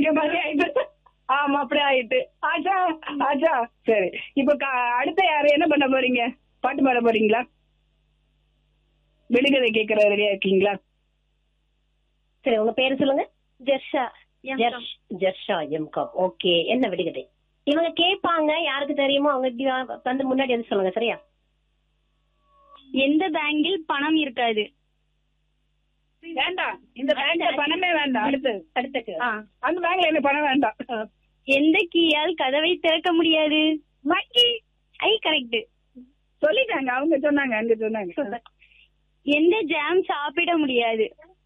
கேட்க மாதிரி ஆயிட்டு ஆமா அப்படி ஆயிட்டு ஆச்சா ஆச்சா சரி இப்ப க- அடுத்த யாரு என்ன பண்ண போறீங்க பாட்டு பாட போறீங்களா விடுகதை கேட்கற ரெடியா இருக்கீங்களா சரி உங்க பேரு சொல்லுங்க ஜெர்ஷா ஜெர்ஷ்- ஜெர்ஷா எம்காம் ஓகே என்ன விடுகதை இவங்க கேட்பாங்க யாருக்கு தெரியுமோ அவங்க இப்படி வா- வந்து முன்னாடி வந்து சொல்லுங்க சரியா எந்த பேங்கில் பணம் இருக்காது வேண்டாம் இந்த பேங்க்ல பணமே வேண்டாம் அடுத்து அடுத்த ஆ, அந்த பேங்க்ல எனக்கு பணம் வேண்டாம் எந்த கீயால் கதவை திறக்க முடியாது மக்கி ஐ கரெக்ட் சொல்லிட்டாங்க அவங்க சொன்னாங்க அங்க சொன்னாங்க எந்த ஜாம் சாப்பிட முடியாது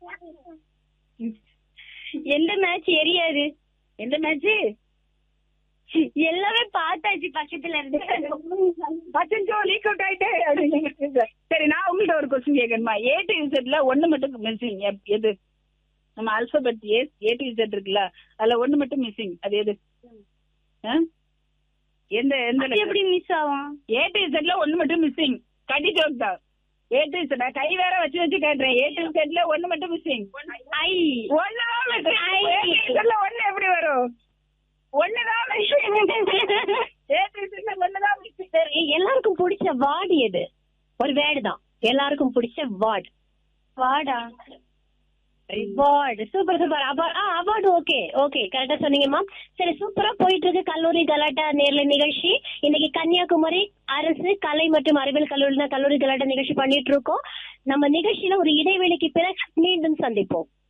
எந்த மேட்ச் எரியாது எந்த மேட்ச் எல்லாமே பார்த்தாச்சு பக்கத்துல இருந்து அச்சோ லீக் அவுட் ஆயிட்டே அப்படின்னு. சரி நான் உங்கள்ட்ட ஒரு கொஸ்டின் கேட்கணுமா ஏ டு இசட்ல ஒண்ணு மட்டும் மிஸ்ஸிங் எது நம்ம alphabet A A to Z இருக்குல்ல அதுல ஒண்ணு மட்டும் மிஸ்ஸிங் அது எது ஆ? எந்த எந்த அது எப்படி மிஸ் ஆகும் ஏ டு இசட்ல ஒண்ணு மட்டும் மிஸ்ஸிங் கடி ஜோக் தான் ஏ டு இசட் கை வேற வச்சு வச்சு கேட்டுறேன் ஏ டு இசட்ல ஒண்ணு மட்டும் மிஸ்ஸிங் ஐ ஒண்ணுதான் missing. I. A to Z ல ஒண்ணு எப்படி வரும் ஒண்ணுதான் missing. A to Z ல ஒண்ணுதான் missing. சரி எல்லாருக்கும் பிடிச்ச வார்டு எது ஒரு வேர்டு தான் எல்லாருக்கும் பிடிச்ச வார்டு வாடா அவார்டு சூப்பர் சூப்பர் அவார்டு ஆ அவார்டு ஓகே ஓகே கரெக்டா சொன்னீங்கம்மா சரி சூப்பரா போயிட்டு இருக்கு கல்லூரி கலாட்டா நேர்ல நிகழ்ச்சி இன்னைக்கு கன்னியாகுமரி அரசு கலை மற்றும் அறிவியல் கல்லூரி கல்லூரி கலாட்டா நிகழ்ச்சி பண்ணிட்டு இருக்கோம் நம்ம நிகழ்ச்சியில ஒரு இடைவெளிக்கு பிறகு மீண்டும் சந்திப்போம்